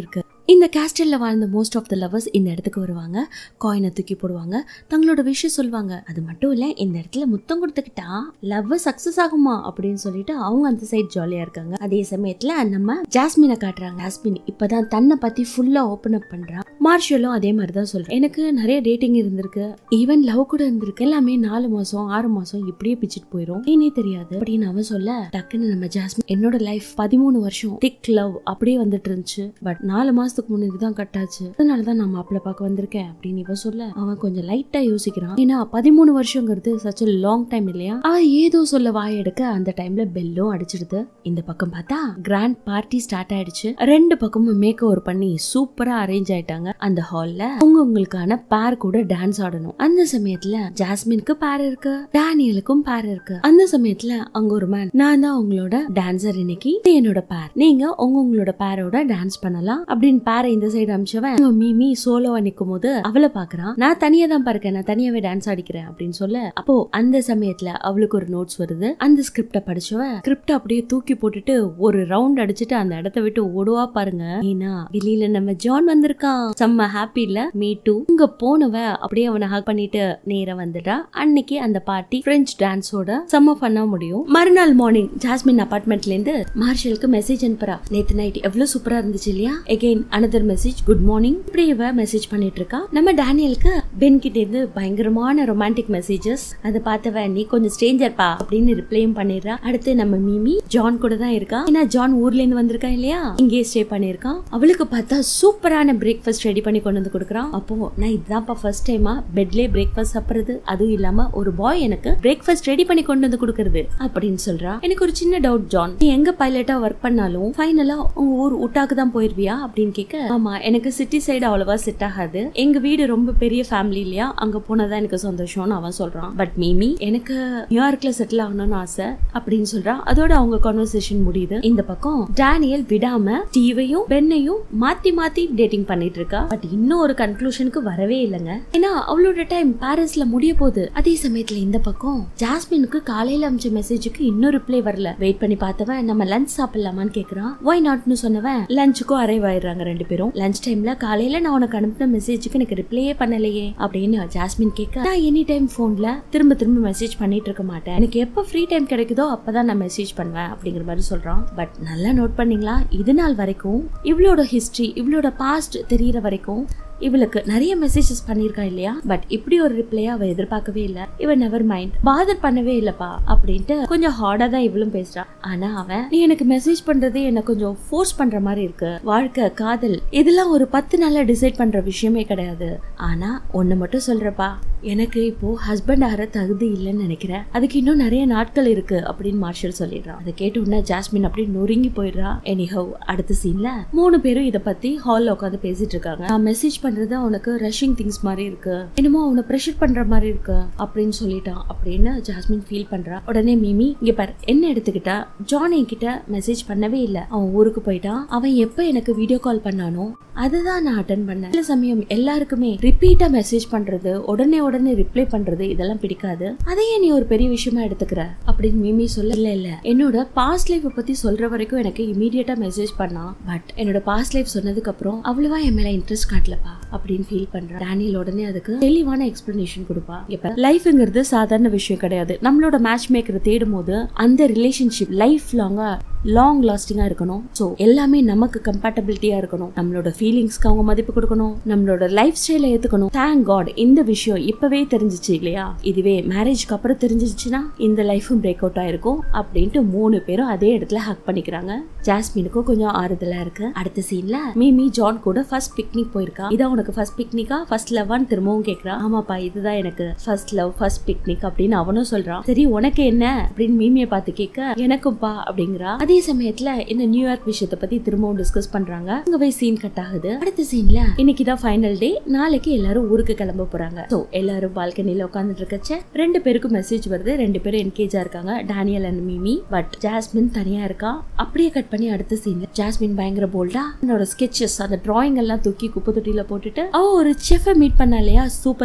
இந்த கேஸ்டல்ல வாழ்ந்த மோஸ்ட் ஆஃப் த லவர்ஸ் இந்த இடத்துக்கு வருவாங்க காயினை தூக்கி போடுவாங்க தங்களோட விஷயம் சொல்லுவாங்க அது மட்டும் இல்ல இந்த இடத்துல முத்தம் கொடுத்துக்கிட்டா லவ் சக்சஸ் ஆகுமா அப்படின்னு சொல்லிட்டு அவங்க அந்த சைடு ஜாலியா இருக்காங்க அதே சமயத்துல நம்ம ஜாஸ்மினை காட்டுறாங்க ஜாஸ்மின் இப்பதான் தன்னை பத்தி ஃபுல்லா ஓபன் அப் பண்றான் மார்ஷலும் அதே மாதிரி தான் சொல்றேன் எனக்கு நிறைய டேட்டிங் இருந்திருக்கு ஈவன் லவ் கூட இருந்திருக்கு எல்லாமே நாலு மாசம் ஆறு மாசம் இப்படியே பிச்சுட்டு போயிரும் ஏனே தெரியாது அப்படின்னு அவன் சொல்ல டக்குன்னு நம்ம ஜாஸ்மின் என்னோட லைஃப் பதிமூணு வருஷம் திக் லவ் அப்படியே வந்துட்டு இருந்துச்சு பட் நாலு மாசத்துக்கு முன்னாடி தான் கட் ஆச்சு அதனாலதான் நான் மாப்பிள்ள பார்க்க வந்திருக்கேன் அப்படின்னு இவ சொல்ல அவன் கொஞ்சம் லைட்டா யோசிக்கிறான் ஏன்னா பதிமூணு வருஷங்கிறது சச் லாங் டைம் இல்லையா அவன் ஏதோ சொல்ல வாய் எடுக்க அந்த டைம்ல பெல்லும் அடிச்சிடுது இந்த பக்கம் பார்த்தா கிராண்ட் பார்ட்டி ஸ்டார்ட் ஆயிடுச்சு ரெண்டு பக்கமும் மேக் ஓவர் பண்ணி சூப்பரா அரேஞ்ச் ஆயிட்டாங்க அந்த ஹால்ல அவங்க உங்களுக்கான பேர் கூட டான்ஸ் ஆடணும் அந்த சமயத்துல ஜாஸ்மினுக்கு பேர் இருக்கு டேனியலுக்கும் பேர் இருக்கு அந்த சமயத்துல அங்க ஒரு மேன் நான் தான் உங்களோட டான்சர் இன்னைக்கு இது என்னோட பேர் நீங்க உங்க உங்களோட பேரோட டான்ஸ் பண்ணலாம் அப்படின்னு பேரை இந்த சைடு அமிச்சவன் அவன் மீமி சோலோவா நிக்கும் போது அவளை பாக்குறான் நான் தனியா தான் பாருக்கேன் நான் தனியாவே டான்ஸ் ஆடிக்கிறேன் அப்படின்னு சொல்ல அப்போ அந்த சமயத்துல அவளுக்கு ஒரு நோட்ஸ் வருது அந்த ஸ்கிரிப்ட படிச்சவ ஸ்கிரிப்ட் அப்படியே தூக்கி போட்டுட்டு ஒரு ரவுண்ட் அடிச்சுட்டு அந்த இடத்த விட்டு ஓடுவா பாருங்க ஏன்னா வெளியில நம்ம ஜான் வந்திருக்கான் செம்ம ஹாப்பி இல்ல மீ டூ இங்க போனவ அப்படியே அவனை ஹக் பண்ணிட்டு நேரா வந்துட்டா அன்னைக்கு அந்த பார்ட்டி பிரெஞ்சு டான்ஸோட செம்ம ஃபன்னா முடியும் மறுநாள் மார்னிங் ஜாஸ்மின் அபார்ட்மெண்ட்ல இருந்து மார்ஷலுக்கு மெசேஜ் அனுப்புறா நேத்து நைட் எவ்வளவு சூப்பரா இருந்துச்சு இல்லையா again another message good morning இப்படி இவ மெசேஜ் பண்ணிட்டு இருக்கா நம்ம டேனியலுக்கு பென் கிட்ட இருந்து பயங்கரமான ரொமான்டிக் மெசேஜஸ் அதை பார்த்தவ நீ கொஞ்சம் ஸ்ட்ரேஞ்சர் பா அப்படின்னு ரிப்ளையும் பண்ணிடுறா அடுத்து நம்ம மிமி ஜான் கூட தான் இருக்கா ஏன்னா ஜான் ஊர்ல இருந்து வந்திருக்கா இல்லையா இங்கே ஸ்டே பண்ணிருக்கான் அவளுக்கு பார்த்தா சூப்பரான பிரேக்ஃபாஸ்ட் ரெடி பண்ணி கொண்டு வந்து கொடுக்குறான் அப்போ நான் இதுதான்ப்பா ஃபர்ஸ்ட் டைமா பெட்லயே பிரேக்ஃபாஸ்ட் சாப்பிடுறது அதுவும் இல்லாம ஒரு பாய் எனக்கு பிரேக்ஃபாஸ்ட் ரெடி பண்ணி கொண்டு வந்து கொடுக்கறது அப்படின்னு சொல்றா எனக்கு ஒரு சின்ன டவுட் ஜான் நீ எங்க பைலட்டா ஒர்க் பண்ணாலும் ஃபைனலா உங்க ஊர் உட்டாக்கு தான் போயிருவியா அப்படின்னு கேட்க ஆமா எனக்கு சிட்டி சைடு அவ்வளவா செட் ஆகாது எங்க வீடு ரொம்ப பெரிய ஃபேமிலி இல்லையா அங்க போனதான் எனக்கு சந்தோஷம்னு அவன் சொல்றான் பட் மீமி எனக்கு நியூயார்க்ல செட்டில் ஆகணும்னு ஆசை அப்படின்னு சொல்றான் அதோட அவங்க கான்வர்சேஷன் முடியுது இந்த பக்கம் டேனியல் விடாம ஸ்டீவையும் பென்னையும் மாத்தி மாத்தி டேட்டிங் பண்ணிட்டு இருக்கா பட் இன்னும் ஒரு கன்க்ளூஷனுக்கு வரவே இல்லைங்க ஏன்னா அவளோட டைம் பாரிஸ்ல முடிய போகுது அதே சமயத்துல இந்த பக்கம் ஜாஸ்மினுக்கு காலையில அமிச்ச மெசேஜுக்கு இன்னும் ரிப்ளை வரல வெயிட் பண்ணி பார்த்தவன் நம்ம லஞ்ச் சாப்பிடலாமான்னு கேக்குறான் ஒய் நாட்னு சொன்னவன் லஞ்சுக்கும் அரைவ் ஆயிடுறாங்க ரெண்டு பேரும் லஞ்ச் டைம்ல காலையில நான் உனக்கு அனுப்பின மெசேஜுக்கு எனக்கு ரிப்ளையே பண்ணலையே அப்படின்னு ஜாஸ்மின் கேட்க நான் எனி டைம் போன்ல திரும்ப திரும்ப மெசேஜ் பண்ணிட்டு இருக்க மாட்டேன் எனக்கு எப்போ ஃப்ரீ டைம் கிடைக்குதோ அப்பதான் நான் மெசேஜ் பண்ணுவேன் அப்படிங்கிற மாதிரி சொல்றான் பட் நல்லா நோட் பண்ணீங்களா இது நாள் வரைக்கும் இவளோட ஹிஸ்டரி இவளோட பாஸ்ட் தெரியற வரைக்கும் இவளுக்கு நிறைய மெசேஜஸ் பண்ணிருக்கா இல்லையா பட் இப்படி ஒரு ரிப்ளையா அவ எதிர்பார்க்கவே இல்ல இவ நெவர் மைண்ட் பாதர் பண்ணவே இல்லப்பா அப்படின்ட்டு கொஞ்சம் ஹார்டா தான் இவளும் பேசுறா ஆனா அவன் நீ எனக்கு மெசேஜ் பண்றது என்ன கொஞ்சம் ஃபோர்ஸ் பண்ற மாதிரி இருக்கு வாழ்க்கை காதல் இதெல்லாம் ஒரு பத்து நாள்ல டிசைட் பண்ற விஷயமே கிடையாது ஆனா ஒண்ணு மட்டும் சொல்றப்பா எனக்கு இப்போ ஹஸ்பண்ட் ஆகிற தகுதி இல்லைன்னு நினைக்கிறேன் அதுக்கு இன்னும் நிறைய நாட்கள் இருக்கு அப்படின்னு மார்ஷல் சொல்லிடுறான் அதை கேட்ட உடனே ஜாஸ்மின் அப்படி நொறுங்கி போயிடுறா எனிஹவ் அடுத்த சீன்ல மூணு பேரும் இத பத்தி ஹால்ல உட்காந்து பேசிட்டு இருக்காங்க நான் மெசேஜ் பண்றது அவனுக்கு ரஷிங் திங்ஸ் மாதிரி இருக்கு என்னமோ அவனை ப்ரெஷர் பண்ற மாதிரி இருக்கு அப்படின்னு சொல்லிட்டான் அப்படின்னு ஜாஸ்மின் ஃபீல் பண்றா உடனே மிமி இங்க பாரு என்ன எடுத்துக்கிட்டா ஜான் என்கிட்ட மெசேஜ் பண்ணவே இல்ல அவன் ஊருக்கு போயிட்டான் அவன் எப்ப எனக்கு வீடியோ கால் பண்ணானோ அதுதான் நான் அட்டன் பண்ணேன் சில சமயம் எல்லாருக்குமே ரிப்பீட்டா மெசேஜ் பண்றது உடனே உடனே ரிப்ளை பண்றது இதெல்லாம் பிடிக்காது அதையே நீ ஒரு பெரிய விஷயமா எடுத்துக்கிற அப்படின்னு மிமி சொல்ல இல்ல இல்ல என்னோட பாஸ்ட் லைஃப் பத்தி சொல்ற வரைக்கும் எனக்கு இமீடியட்டா மெசேஜ் பண்ணான் பட் என்னோட பாஸ்ட் லைஃப் சொன்னதுக்கு அப்புறம் அவ்வளவா என் மேல இன்ட்ரெஸ்ட் காட்டலப்பா அப்படின்னு ஃபீல் பண்றேன் டேனியல் உடனே அதுக்கு தெளிவான எக்ஸ்பிளனேஷன் கொடுப்பா இப்ப லைஃப்ங்கிறது சாதாரண விஷயம் கிடையாது நம்மளோட மேட்ச் மேக்கரை தேடும் போது அந்த ரிலேஷன்ஷிப் லைஃப் லாங்கா லாங் லாஸ்டிங்கா இருக்கணும் ஸோ எல்லாமே நமக்கு கம்பேட்டபிலிட்டியா இருக்கணும் நம்மளோட ஃபீலிங்ஸ்க்கு அவங்க மதிப்பு கொடுக்கணும் நம்மளோட லைஃப் ஸ்டைல ஏத்துக்கணும் தேங்க் காட் இந்த விஷயம் இப்பவே தெரிஞ்சிச்சு இல்லையா இதுவே மேரேஜ்க்கு அப்புறம் தெரிஞ்சிச்சுன்னா இந்த லைஃபும் பிரேக் அவுட் ஆயிருக்கும் அப்படின்ட்டு மூணு பேரும் அதே இடத்துல ஹக் பண்ணிக்கிறாங்க ஜாஸ்மினுக்கும் கொஞ்சம் ஆறுதலா இருக்கு அடுத்த சீன்ல மீமி ஜான் கூட ஃபர்ஸ்ட் பிக்னிக் போயிருக்கா இதான் உனக்கு ஃபர்ஸ்ட் பிக்னிக்கா ஃபர்ஸ்ட் லவ்வான்னு திரும்பவும் கேக்குறா ஆமாப்பா இதுதான் எனக்கு ஃபர்ஸ்ட் லவ் ஃபர்ஸ்ட் பிக்னிக் அப்படின்னு அவனும் சொல்றான் சரி உனக்கு என்ன அப்படின்னு மீமியை பார்த்து கேட்க எனக்கும்பா அப்படிங்கிறா அதே சமயத்துல இந்த நியூயார்க் விஷயத்தை பத்தி திரும்பவும் டிஸ்கஸ் பண்றாங்க அங்க போய் சீன் கட் ஆகுது அடுத்த சீன்ல இன்னைக்கு தான் ஃபைனல் டே நாளைக்கு எல்லாரும் ஊருக்கு கிளம்ப போறாங்க சோ எல்லாரும் பால்கனில உட்காந்துட்டு இருக்கச்ச ரெண்டு பேருக்கும் மெசேஜ் வருது ரெண்டு பேரும் என்கேஜா இருக்காங்க Daniel and Mimi but Jasmine தனியா இருக்கா அப்படியே கட் பண்ணி அடுத்த சீன்ல ஜாஸ்மின் பயங்கர போல்டா என்னோட ஸ்கெச்சஸ் அந்த டிராயிங் எல்லாம் தூக்கி குப்பை தொட்டியில போட்டுட்டு அவ ஒரு செஃபை மீட் பண்ணா இல்லையா சூப்பர் செஃப்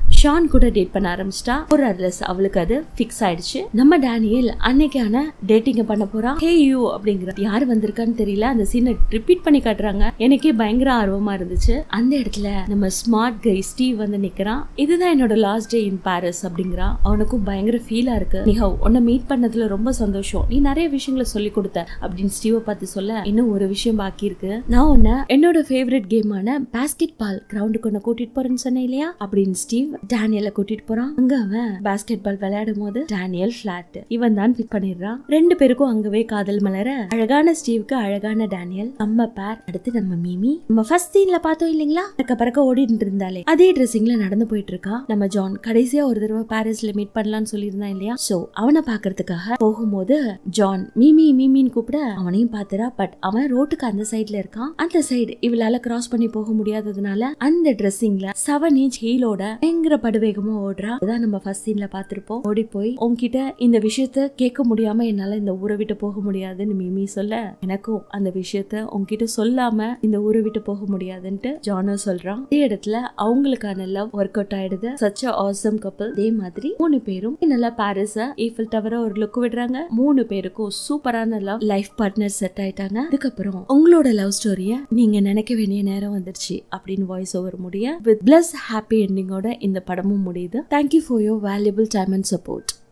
ஷான் கூட டேட் பண்ண ஆரம்பிச்சிட்டா ஒரு அட்லஸ் அவளுக்கு அது ஃபிக்ஸ் ஆயிடுச்சு நம்ம டேனியல் அன்னைக்கான டேட்டிங்க பண்ண போறா ஹே யூ அப்படிங்கிற யாரு வந்திருக்கான்னு தெரியல அந்த சீனை ரிப்பீட் பண்ணி காட்டுறாங்க எனக்கே பயங்கர ஆர்வமா இருந்துச்சு அந்த இடத்துல நம்ம ஸ்மார்ட் கை ஸ்டீவ் வந்து நிக்கிறான் இதுதான் என்னோட லாஸ்ட் டே இன் பாரிஸ் அப்படிங்கிறான் அவனுக்கும் பயங்கர ஃபீலா இருக்கு நிஹவ் உன்னை மீட் பண்ணதுல ரொம்ப சந்தோஷம் நீ நிறைய விஷயங்களை சொல்லி கொடுத்த அப்படின்னு ஸ்டீவை பார்த்து சொல்ல இன்னும் ஒரு விஷயம் பாக்கி இருக்கு நான் உன்னை என்னோட ஃபேவரட் கேமான பாஸ்கெட் பால் கிரவுண்டுக்கு உன்னை கூட்டிட்டு போறேன்னு சொன்னேன் இல்லையா அப்படின்னு ஸ்டீவ் டேனியலை கூட்டிட்டு போறான் அங்க அவன் பாஸ்கெட் பால் விளையாடும் போது டேனியல் பிளாட் இவன் தான் பிக் பண்ணிடுறான் ரெண்டு பேருக்கும் அங்கவே காதல் மலர அழகான ஸ்டீவுக்கு அழகான டேனியல் நம்ம பேர் அடுத்து நம்ம மீமி நம்ம ஃபர்ஸ்ட் சீன்ல பார்த்தோம் இல்லைங்களா பறக்க பறக்க ஓடிட்டு இருந்தாலே அதே ட்ரெஸ்ஸிங்ல நடந்து போயிட்டு இருக்கா நம்ம ஜான் கடைசியா ஒரு தடவை பாரிஸ்ல மீட் பண்ணலாம்னு சொல்லியிருந்தான் இல்லையா சோ அவனை பாக்குறதுக்காக போகும்போது ஜான் மீமி மீமின்னு கூப்பிட அவனையும் பாத்துறா பட் அவன் ரோட்டுக்கு அந்த சைடுல இருக்கான் அந்த சைடு இவளால கிராஸ் பண்ணி போக முடியாததுனால அந்த ட்ரெஸ்ஸிங்ல செவன் இன்ச் ஹீலோட பயங்கர படுவேகமா ஓடுறா அதான் நம்ம ஃபர்ஸ்ட் சீன்ல பாத்திருப்போம் ஓடி போய் உன்கிட்ட இந்த விஷயத்த கேட்க முடியாம என்னால இந்த ஊரை விட்டு போக முடியாதுன்னு மிமி சொல்ல எனக்கும் அந்த விஷயத்த உன்கிட்ட சொல்லாம இந்த ஊரை விட்டு போக முடியாதுன்ட்டு ஜானோ சொல்றான் அதே இடத்துல அவங்களுக்கான லவ் ஒர்க் அவுட் ஆயிடுது சச் ஆசம் கப்பல் அதே மாதிரி மூணு பேரும் நல்லா பாரிஸ ஈஃபில் டவர ஒரு லுக் விடுறாங்க மூணு பேருக்கும் சூப்பரான லவ் லைஃப் பார்ட்னர் செட் ஆயிட்டாங்க அதுக்கப்புறம் உங்களோட லவ் ஸ்டோரிய நீங்க நினைக்க வேண்டிய நேரம் வந்துருச்சு அப்படின்னு வாய்ஸ் ஓவர் முடிய வித் பிளஸ் ஹாப்பி எண்டிங்கோட இந்த படமும் முடியுது thank you for your valuable time and support